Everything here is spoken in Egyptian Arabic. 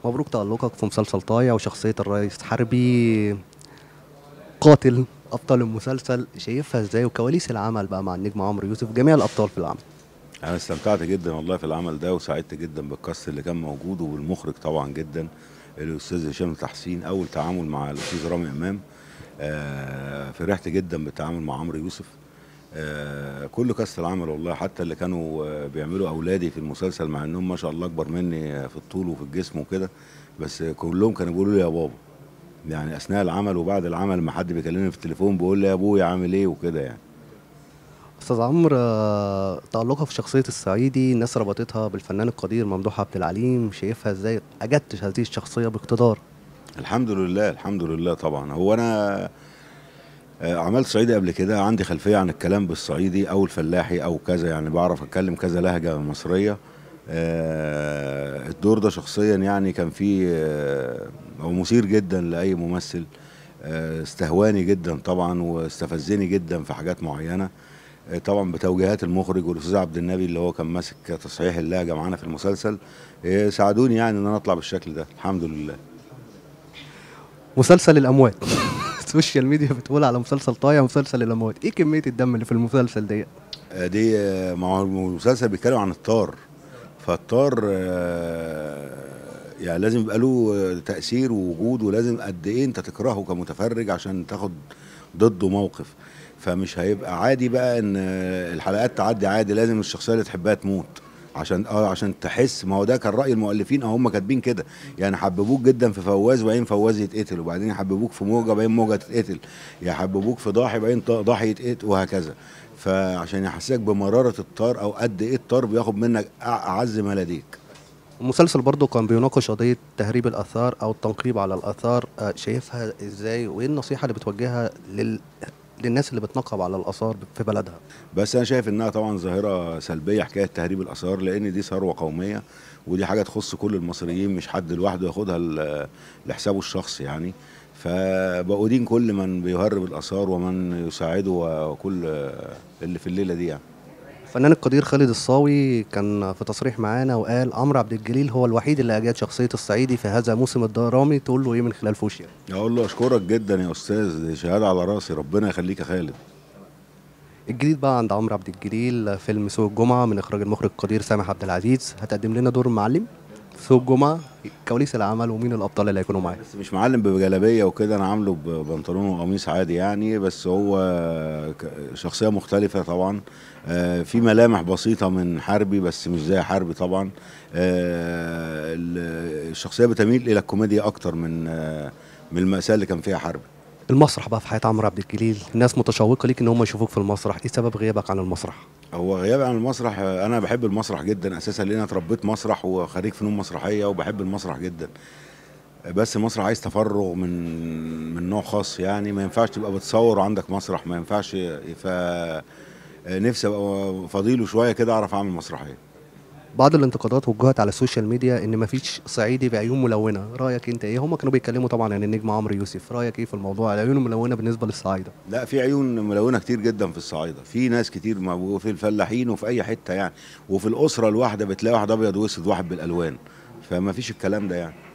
مبروك تألقك في مسلسل طايع وشخصية الرئيس حربي قاتل أبطال المسلسل شايفها ازاي وكواليس العمل بقى مع النجم عمرو يوسف جميع الأبطال في العمل انا استمتعت جدا والله في العمل ده وسعدت جدا بالكاست اللي كان موجود وبالمخرج طبعا جدا الاستاذ هشام تحسين اول تعامل مع الاستاذ رامي امام آه فرحت جدا بالتعامل مع عمرو يوسف آه كل كاست العمل والله حتى اللي كانوا آه بيعملوا اولادي في المسلسل مع انهم ما شاء الله اكبر مني في الطول وفي الجسم وكده بس كلهم كانوا بيقولوا لي يا بابا يعني اثناء العمل وبعد العمل ما حد بيكلمني في التليفون بيقول لي يا ابويا عامل ايه وكده يعني أستاذ عمرو آه، تألقها في شخصية الصعيدي الناس ربطتها بالفنان القدير ممدوح عبد العليم شايفها ازاي أجدت هذه الشخصية باقتدار الحمد لله الحمد لله طبعا هو انا آه، عملت صعيدي قبل كده عندي خلفيه عن الكلام بالصعيدي او الفلاحي او كذا يعني بعرف اتكلم كذا لهجه مصريه آه، الدور ده شخصيا يعني كان فيه آه، هو مثير جدا لاي ممثل آه، استهواني جدا طبعا واستفزني جدا في حاجات معينه آه، طبعا بتوجيهات المخرج والاستاذ عبد النبي اللي هو كان ماسك تصحيح اللهجه معانا في المسلسل آه، ساعدوني يعني ان انا اطلع بالشكل ده الحمد لله مسلسل الأموات السوشيال ميديا بتقول على مسلسل طايع مسلسل الأموات إيه كمية الدم اللي في المسلسل دي آه، دي آه، ما هو المسلسل بيتكلم عن الطار فالطار آه، يعني لازم يبقى له آه، تأثير ووجود ولازم قد ايه انت تكرهه كمتفرج عشان تاخد ضده موقف فمش هيبقى عادي بقى ان آه، الحلقات تعدي عادي لازم الشخصيه اللي تحبها تموت عشان اه عشان تحس ما هو ده كان راي المؤلفين او هم كاتبين كده يعني حببوك جدا في فواز وبعدين فواز يتقتل وبعدين يحببوك في موجه بعدين موجه تتقتل يحببوك في ضاحي بعدين ط- ضاحي يتقتل وهكذا فعشان يحسسك بمراره الطار او قد ايه الطار بياخد منك أع- اعز ما لديك المسلسل برضه كان بيناقش قضية تهريب الآثار أو التنقيب على الآثار آه، شايفها إزاي وإيه النصيحة اللي بتوجهها لل... للناس اللي بتنقب على الآثار في بلدها بس انا شايف انها طبعا ظاهره سلبيه حكايه تهريب الاثار لان دي ثروه قوميه ودي حاجه تخص كل المصريين مش حد لوحده ياخدها ل- لحسابه الشخصي يعني فبأدين كل من بيهرب الاثار ومن يساعده وكل اللي في الليله دي يعني الفنان القدير خالد الصاوي كان في تصريح معانا وقال عمرو عبد الجليل هو الوحيد اللي أجاد شخصية الصعيدي في هذا الموسم الدرامي تقول له إيه من خلال فوشيا اقول له اشكرك جدا يا استاذ دي شهاده على راسي ربنا يخليك يا خالد الجديد بقى عند عمرو عبد الجليل فيلم سوق الجمعة من إخراج المخرج القدير سامح عبد العزيز هتقدم لنا دور المعلم سوق الجمعة كواليس العمل ومين الأبطال اللي هيكونوا معاه بس مش معلم بجلابيه وكده انا عامله ببنطلون وقميص عادي يعني بس هو ك- شخصيه مختلفه طبعا آه، في ملامح بسيطه من حربي بس مش زي حربي طبعا آه، ال- الشخصيه بتميل الى الكوميديا اكتر من آه، من المأساة اللي كان فيها حربي المسرح بقى في حياة عمرو عبد الجليل الناس متشوقة ليك إن هم يشوفوك في المسرح إيه سبب غيابك عن المسرح هو غيابي عن المسرح آه، انا بحب المسرح جدا اساسا لان انا اتربيت مسرح وخريج فنون مسرحيه وبحب المسرح جدا بس المسرح عايز تفرغ من من نوع خاص يعني ما ينفعش تبقى بتصور وعندك مسرح ما ينفعش ف نفسي ابقى فضيله شويه كده اعرف اعمل مسرحيه بعض الانتقادات وجهت على السوشيال ميديا ان مفيش صعيدي بعيون ملونه رايك انت ايه هم كانوا بيتكلموا طبعا عن النجم عمرو يوسف رايك ايه في الموضوع العيون الملونه بالنسبه للصعايده لا في عيون ملونه كتير جدا في الصعايده في ناس كتير م- وفي الفلاحين وفي اي حته يعني وفي الاسره الواحده بتلاقي واحد ابيض واسود واحد بالالوان فما فيش الكلام ده يعني